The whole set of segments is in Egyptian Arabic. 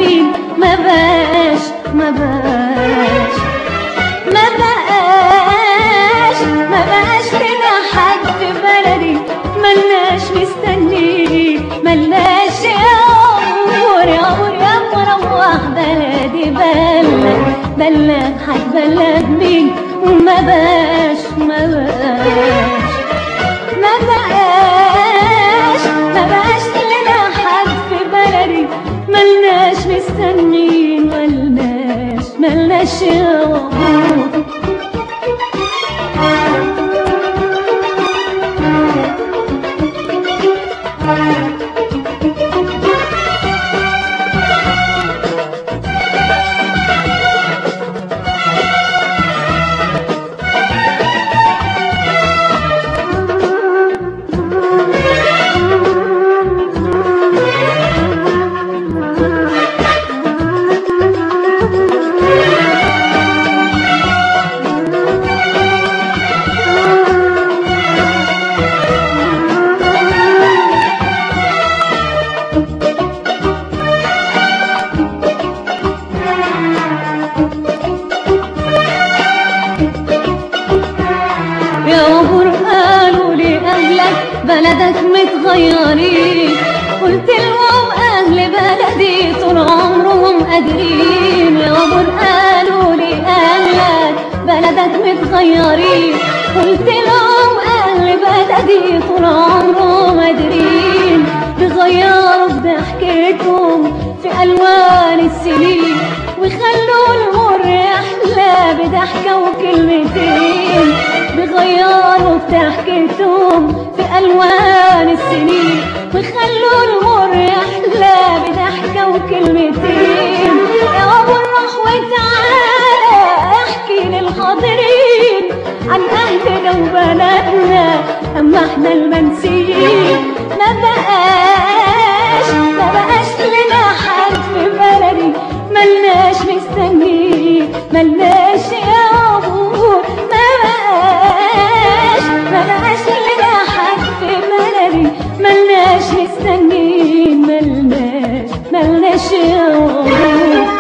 مستنين ما بقاش ما بقاش ما بقاش ما بقاش لنا حد في بلدي ملناش مستنين ملناش يا عمر يا عمر يا عمر روح بلدي بلد بلد هتبلد مين وما بقاش ما بقاش ما بقاش ما بقاش لنا حد في بلدي ملناش مستنين ملناش ملناش يا عمر يا عمر قالوا لي أهلك بلدك متغيرين قلت لهم أهل بلدي طول عمرهم قادرين يا عمر قالوا لي أهلك بلدك متغيرين قلت لهم أهل بلدي طول عمرهم قادرين بغيروا بضحكتهم في ألوان السنين وخلوا المر يحلى بضحكة وكلمتين بغيروا بضحكتهم في ألوان السنين وخلوا المر يحلى بضحكة وكلمتين يا أبو الروح وتعالى احكي للحاضرين عن أهلنا وبلدنا أما احنا المنسيين ما بقاش ما بقاش لنا حد في بلدي ملناش مستنيين ملناش يا أبو ما بقاش ما بقاش لنا حد في بلدي ملناش مستنيين ملناش ملناش يا أبو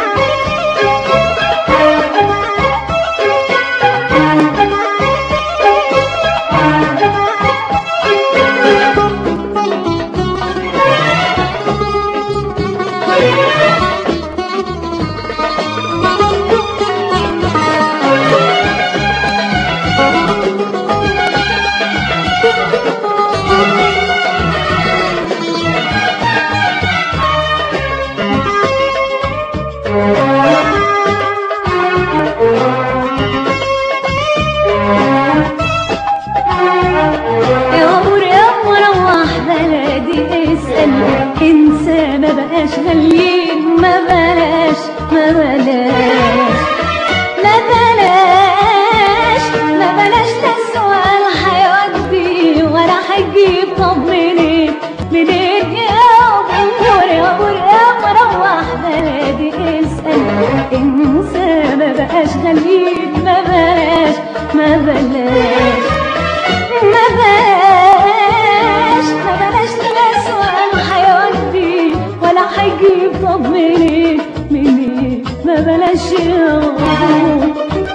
يا عمر يا عمر روح بلدي اسأل انسى ما بقاش غاليين ما بلاش ما بلاش ما بلاش ما بلاش تسوى الحيودي ولا هجيب طب منين منين يا عمر يا عمر يا عمر روح بلدي اسأل انسى ما بقاش غاليين ما بلاش ما بلاش ما بلاش ما بلاش نسوى الحيودي ولا هيجيب طب منين منين ما بلاش يا عمر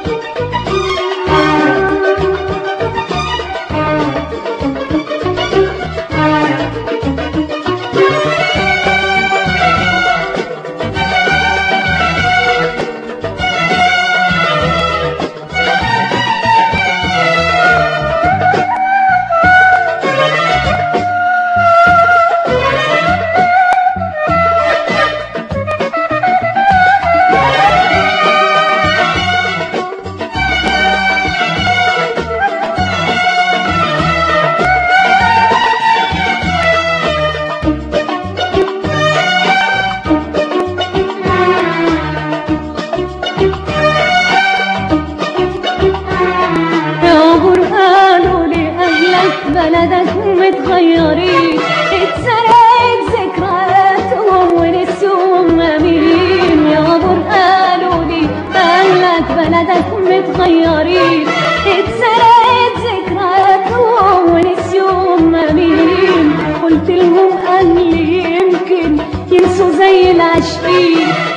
يا عمر قالوا لي أهلك بلدك متغيرين اتسرقت ذكرياتهم ونسيهم أمين يا عمر قالوا لي أهلك بلدك متغيرين اتسرقت ذكرياتهم ونسيهم أمين قلت لهم أهلي يمكن ينسوا زي العاشقين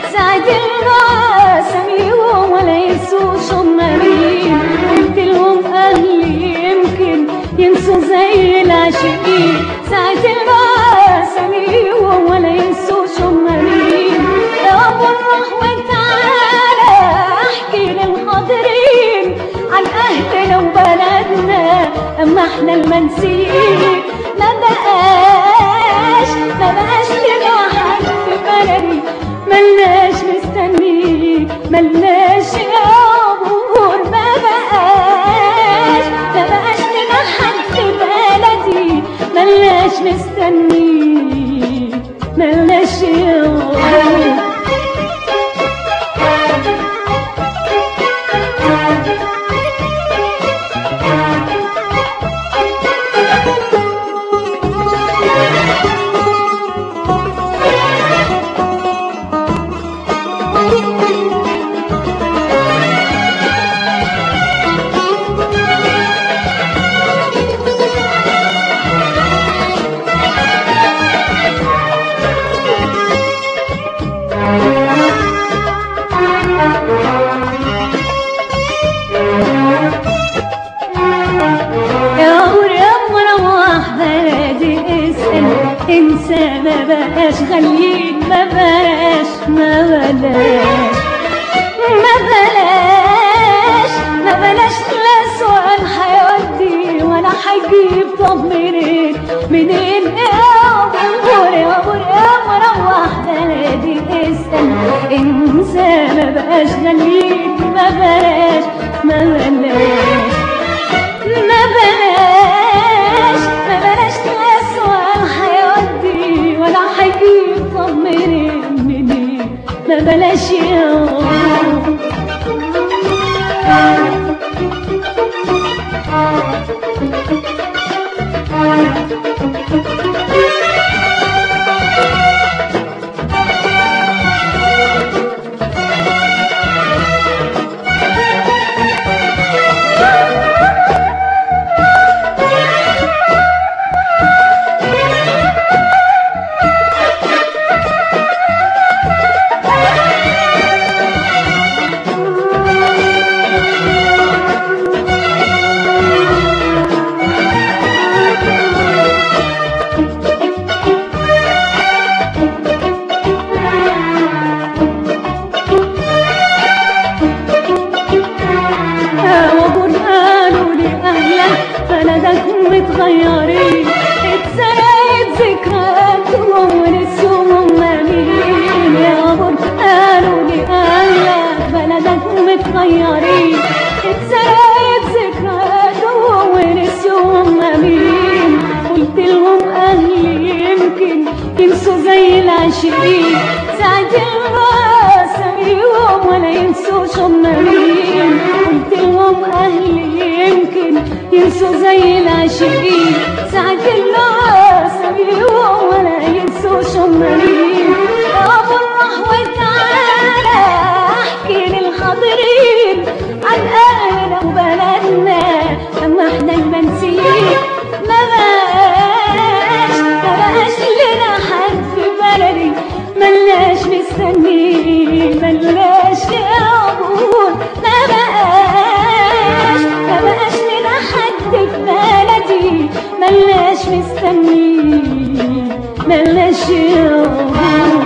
احنا المنسيين ما بقاش ما بقاش لنا حد في بلدي ملناش مستنيك ملناش يا عبور ما بقاش ما بقاش لنا حد في بلدي ملناش مستنيك ملناش يا عبور يا عمر يا مروح بلدي اسأل انسى ما بقاش خليك ما بقاش ما بلاش ما بلاش ما بلاش لا سؤال هيودي ولا هيجيب طب منين منين يا عمر يا عمر يا مروح بلدي اسأل انسى ما بقاش خليك ما بلاش ما بلاش ما بلاش ما بلاش لا سؤال هيودي ولا هيجيب طب منين منين ما بلاش يا وابور قالوا لي اهلك بلدك متغيرين اتسرقت ذكرياتهم ونسيهم مين يا ابور قالوا لي اهلك بلدك متغيرين اتسرقت ذكرياتهم ونسيهم مين قلت لهم اهلي يمكن ينسوا زي العاشقين ساعة اساميهم ولا ينسوش هم مين قلت لهم اهلي يمكن ينسوا زي العاشقين ساعة اساميهم ولا ينسوش هم مين ابو الروح وتعالى احكي للحاضرين عن اهلنا وبلدنا لما احنا المنسيين ما بقاش ما بقاش لنا حد في بلدي ملناش مستني ملناش يا عبور ما بقاش ما بقاش لنا حد في بلدي ملناش مستني ملناش يا عبور